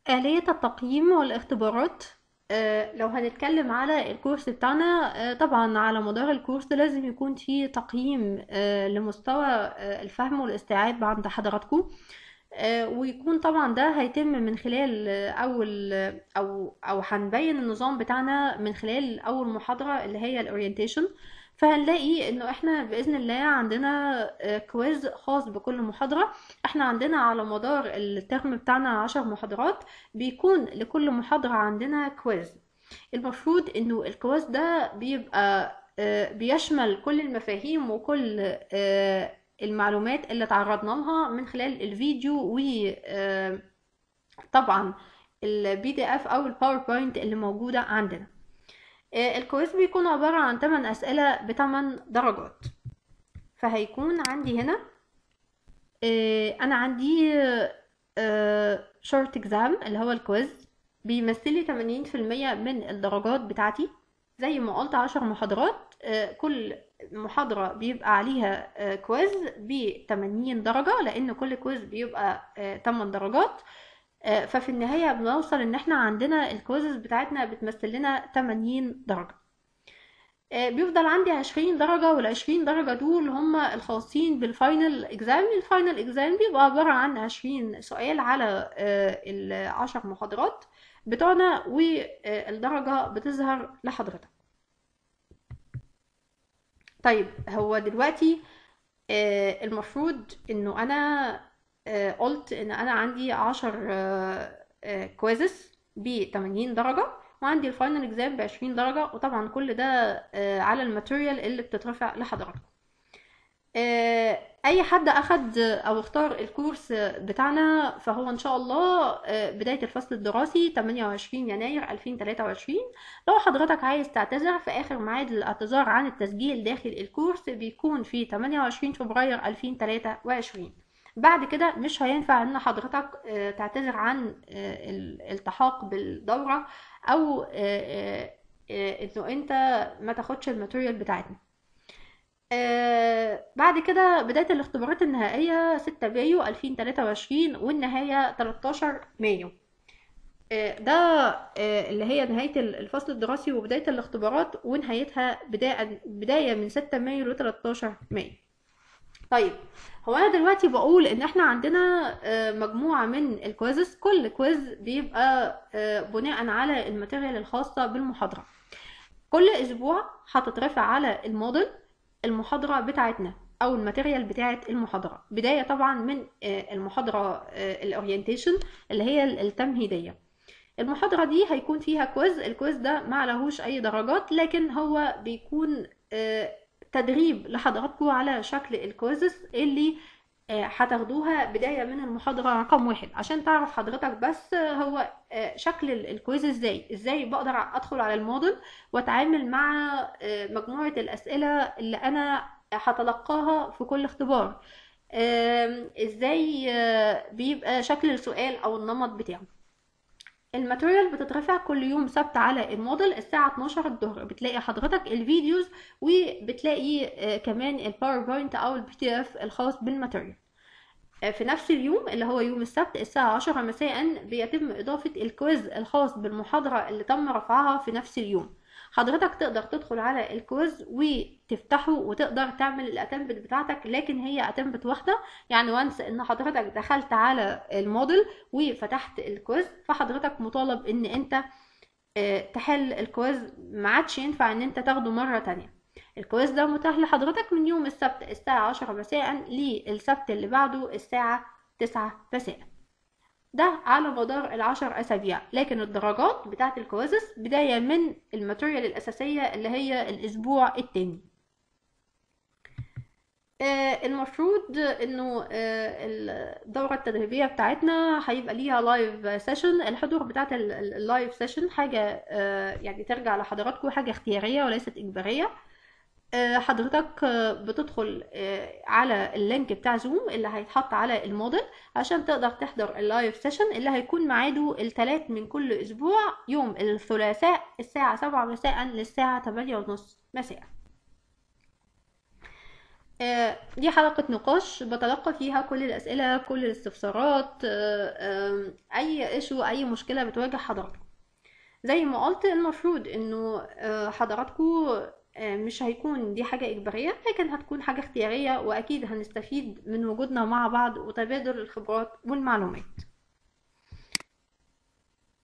آلية التقييم والاختبارات آه، لو هنتكلم على الكورس بتاعنا آه، طبعا على مدار الكورس لازم يكون في تقييم آه، لمستوى آه، الفهم والاستيعاب عند حضراتكم آه، ويكون طبعا ده هيتم من خلال آه، اول آه، او او هنبين النظام بتاعنا من خلال اول محاضرة اللي هي الاورينتيشن فهنلاقي انه احنا باذن الله عندنا آه، كويز خاص بكل محاضرة احنا عندنا على مدار الترم بتاعنا عشر محاضرات بيكون لكل محاضرة عندنا كويز المفروض انه الكويز ده بيبقى آه، بيشمل كل المفاهيم وكل آه، المعلومات اللي تعرضنا لها من خلال الفيديو و آه، طبعا البي دي اف او الباوربوينت اللي موجودة عندنا آه، الكويز بيكون عبارة عن 8 أسئلة ب 8 درجات فهيكون عندي هنا آه، أنا عندي شورت اكزام اللي هو الكويز بيمثل لي 80% من الدرجات بتاعتي زي ما قلت 10 محاضرات آه، كل محاضرة بيبقى عليها آه، كويز ب 80 درجة لأن كل كويز بيبقى آه، 8 درجات آه، ففي النهاية بنوصل ان احنا عندنا الكويزز بتاعتنا بتمثل لنا 80 درجة آه، بيفضل عندي 20 درجة والعشرين درجة دول هم الخاصين بالفاينل اكزام الفاينل اكزام بيبقى عبارة عن 20 سؤال على آه، العشر محاضرات بتوعنا والدرجة بتظهر لحضرتك طيب هو دلوقتي آه، المفروض انه انا آه، قلت ان انا عندي عشر كويزز ب 80 درجة وعندي الفاينل اكزام ب 20 درجة وطبعا كل ده آه، على الماتيريال اللي بتترفع لحضراتكم آه، اي حد اخد او اختار الكورس بتاعنا فهو ان شاء الله آه، بداية الفصل الدراسي 28 يناير 2023 لو حضرتك عايز تعتذر في اخر ميعاد الاعتذار عن التسجيل داخل الكورس بيكون في 28 فبراير 2023 بعد كده مش هينفع ان حضرتك آه، تعتذر عن آه، الالتحاق بالدورة او آه، آه، آه، انه انت ما تاخدش الماتيريال بتاعتنا آه، بعد كده بداية الاختبارات النهائية 6 مايو 2023 والنهاية 13 مايو آه، ده آه، اللي هي نهاية الفصل الدراسي وبداية الاختبارات ونهايتها بداية بداية من 6 مايو ل 13 مايو طيب هو انا دلوقتي بقول ان احنا عندنا آه، مجموعة من الكويزز كل كويز بيبقى آه، بناء على الماتيريال الخاصة بالمحاضرة كل اسبوع هتترفع على الموديل المحاضرة بتاعتنا او الماتيريال بتاعت المحاضرة بداية طبعا من آه، المحاضرة الاورينتيشن اللي هي التمهيدية المحاضرة دي هيكون فيها كويز الكويز ده ما عليهوش اي درجات لكن هو بيكون آه، تدريب لحضراتكم على شكل الكويزز اللي آه، هتاخدوها بداية من المحاضرة رقم واحد عشان تعرف حضرتك بس آه، هو آه، شكل ال- الكويز ازاي ازاي بقدر ادخل على الموديل واتعامل مع آه، مجموعة الاسئلة اللي انا هتلقاها في كل اختبار آم، ازاي آه، بيبقى شكل السؤال او النمط بتاعه الماتيريال بتترفع كل يوم سبت على الموديل الساعة 12 الظهر بتلاقي حضرتك الفيديوز وبتلاقي آه، كمان الباوربوينت او البي دي اف الخاص بالماتيريال آه، في نفس اليوم اللي هو يوم السبت الساعة 10 مساء بيتم إضافة الكويز الخاص بالمحاضرة اللي تم رفعها في نفس اليوم حضرتك تقدر تدخل على الكويز وتفتحه وتقدر تعمل الاتمبت بتاعتك لكن هي اتمبت واحدة يعني وانس ان حضرتك دخلت على الموديل وفتحت الكويز فحضرتك مطالب ان انت آه، تحل الكويز ما عادش ينفع ان انت تاخده مرة تانية الكويز ده متاح لحضرتك من يوم السبت الساعة 10 مساء للسبت اللي بعده الساعة 9 مساء ده على مدار العشر أسابيع لكن الدرجات بتاعة الكويزز بداية من الماتيريال الأساسية اللي هي الأسبوع التاني آه، المفروض انه آه، الدورة التدريبية بتاعتنا هيبقى ليها لايف سيشن الحضور بتاعت اللايف سيشن حاجة آه، يعني ترجع لحضراتكم حاجة اختيارية وليست إجبارية آه، حضرتك آه، بتدخل آه، على اللينك بتاع زوم اللي هيتحط على الموديل عشان تقدر تحضر اللايف سيشن اللي هيكون ميعاده الثلاث من كل اسبوع يوم الثلاثاء الساعة سبعة مساء للساعة تمانية ونص مساء آه، دي حلقة نقاش بتلقى فيها كل الأسئلة كل الاستفسارات آه، آم، أي إشو أي مشكلة بتواجه حضراتكم زي ما قلت المفروض إنه آه، حضراتكم آه، مش هيكون دي حاجة إجبارية لكن هتكون حاجة اختيارية وأكيد هنستفيد من وجودنا مع بعض وتبادل الخبرات والمعلومات